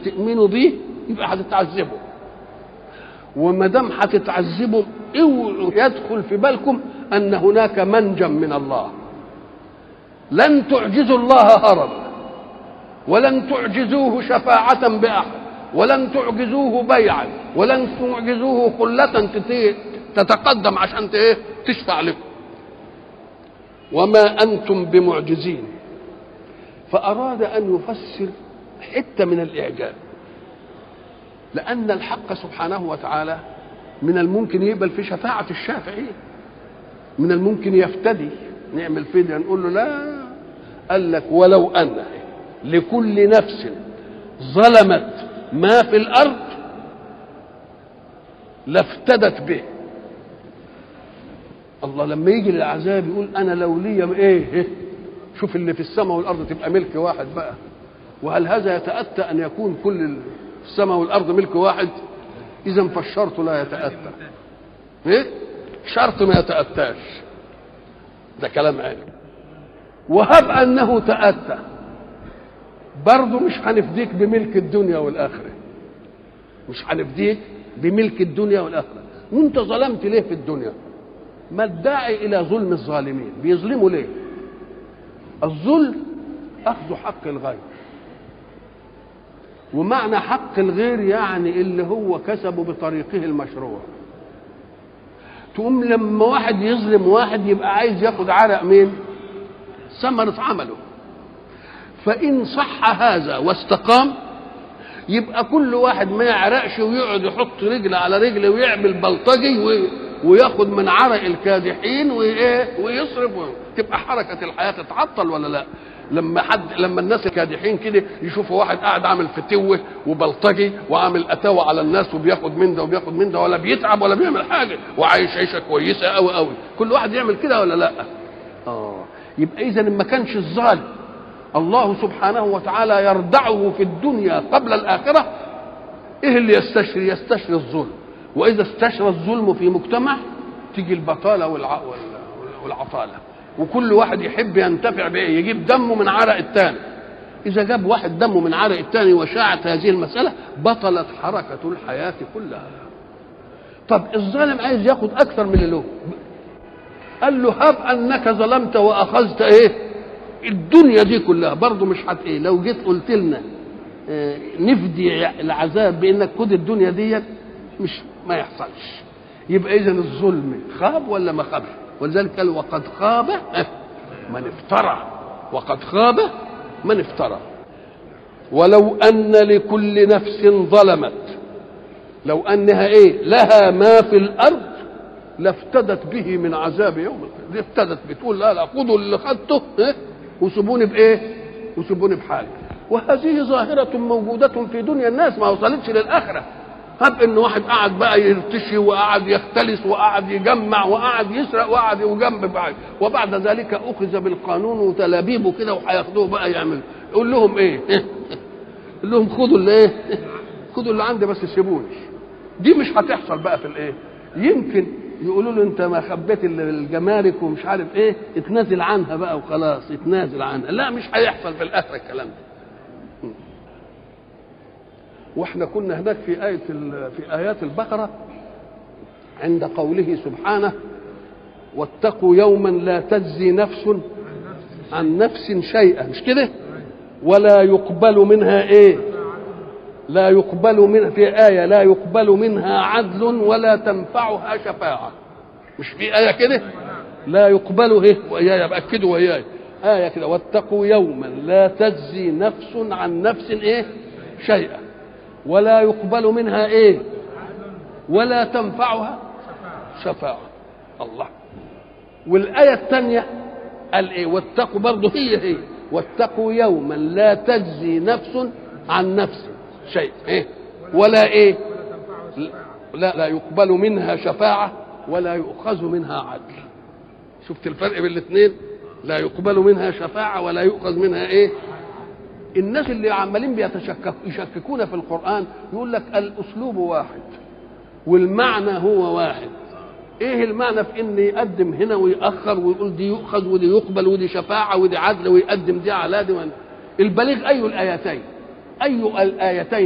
تؤمنوا بيه يبقى هتتعذبوا وما دام هتتعذبوا اوعوا يدخل في بالكم ان هناك منجا من الله لن تعجزوا الله هربا ولن تعجزوه شفاعة بأحد ولن تعجزوه بيعا ولن تعجزوه خلة تتقدم عشان ايه تشفع لكم وما أنتم بمعجزين فأراد أن يفسر حتة من الإعجاب لأن الحق سبحانه وتعالى من الممكن يقبل في شفاعة الشافعين من الممكن يفتدي نعمل فدية نقول له لا قال لك ولو أن لكل نفس ظلمت ما في الأرض لافتدت به الله لما يجي للعذاب يقول أنا لو لي إيه شوف اللي في السماء والأرض تبقى ملك واحد بقى وهل هذا يتأتى أن يكون كل السماء والأرض ملك واحد إذا فالشرط لا يتأتى إيه؟ شرط ما يتأتاش ده كلام عالم وهب أنه تأتى برضه مش هنفديك بملك الدنيا والآخرة مش هنفديك بملك الدنيا والآخرة وانت ظلمت ليه في الدنيا ما الداعي إلى ظلم الظالمين بيظلموا ليه الظلم أخذ حق الغير ومعنى حق الغير يعني اللي هو كسبه بطريقه المشروع تقوم لما واحد يظلم واحد يبقى عايز ياخد عرق مين ثمرة عمله فإن صح هذا واستقام يبقى كل واحد ما يعرقش ويقعد يحط رجل على رجل ويعمل بلطجي وياخد من عرق الكادحين وايه ويصرف تبقى حركة الحياة تتعطل ولا لا لما حد لما الناس الكادحين كده يشوفوا واحد قاعد عامل فتوه وبلطجي وعامل اتاوه على الناس وبياخد من ده وبياخد من ده ولا بيتعب ولا بيعمل حاجه وعايش عيشه كويسه قوي قوي كل واحد يعمل كده ولا لا اه يبقى اذا ما كانش الظالم الله سبحانه وتعالى يردعه في الدنيا قبل الاخره ايه اللي يستشري يستشري الظلم واذا استشرى الظلم في مجتمع تيجي البطاله والع... والعطاله وكل واحد يحب ينتفع بايه يجيب دمه من عرق الثاني اذا جاب واحد دمه من عرق الثاني وشاعت هذه المساله بطلت حركه الحياه كلها طب الظالم عايز ياخد اكثر من اللي له قال له هب انك ظلمت واخذت ايه الدنيا دي كلها برضه مش هت ايه لو جيت قلت لنا اه نفدي العذاب بانك خد الدنيا ديت مش ما يحصلش يبقى اذا الظلم خاب ولا ما خابش ولذلك قال وقد خاب من افترى وقد خاب من افترى ولو ان لكل نفس ظلمت لو انها ايه لها ما في الارض لافتدت به من عذاب يوم القيامه دي افتدت بتقول لا لا خدوا اللي خدته إيه؟ وسيبوني بايه وسيبوني بحالي وهذه ظاهرة موجودة في دنيا الناس ما وصلتش للآخرة هب ان واحد قعد بقى يرتشي وقعد يختلس وقعد يجمع وقعد يسرق وقعد يجنب بعد وبعد ذلك اخذ بالقانون وتلابيبه كده وهياخدوه بقى يعمل يقول لهم ايه؟ يقول لهم خدوا اللي ايه؟ خدوا اللي عندي بس سيبوني دي مش هتحصل بقى في الايه؟ يمكن يقولوا له انت ما خبيت الجمارك ومش عارف ايه اتنازل عنها بقى وخلاص اتنازل عنها لا مش هيحصل في الاخره الكلام ده واحنا كنا هناك في آية في آيات البقرة عند قوله سبحانه واتقوا يوما لا تجزي نفس عن نفس شيئا مش كده ولا يقبل منها ايه لا يقبل من في آية لا يقبل منها عدل ولا تنفعها شفاعة مش في آية كده لا يقبل ايه وإياي بأكدوا وإياي آية كده واتقوا يوما لا تجزي نفس عن نفس ايه شيئا ولا يقبل منها ايه ولا تنفعها شفاعة الله والآية الثانية قال ايه واتقوا برضه هي هي واتقوا يوما لا تجزي نفس عن نفس شيء ايه ولا ايه لا لا يقبل منها شفاعة ولا يؤخذ منها عدل شفت الفرق بين الاثنين لا يقبل منها شفاعة ولا يؤخذ منها ايه الناس اللي عمالين بيتشكك يشككون في القرآن يقول لك الأسلوب واحد والمعنى هو واحد ايه المعنى في ان يقدم هنا ويأخر ويقول دي يؤخذ ودي يقبل ودي شفاعة ودي عدل ويقدم دي على دي البليغ اي الايتين اي الايتين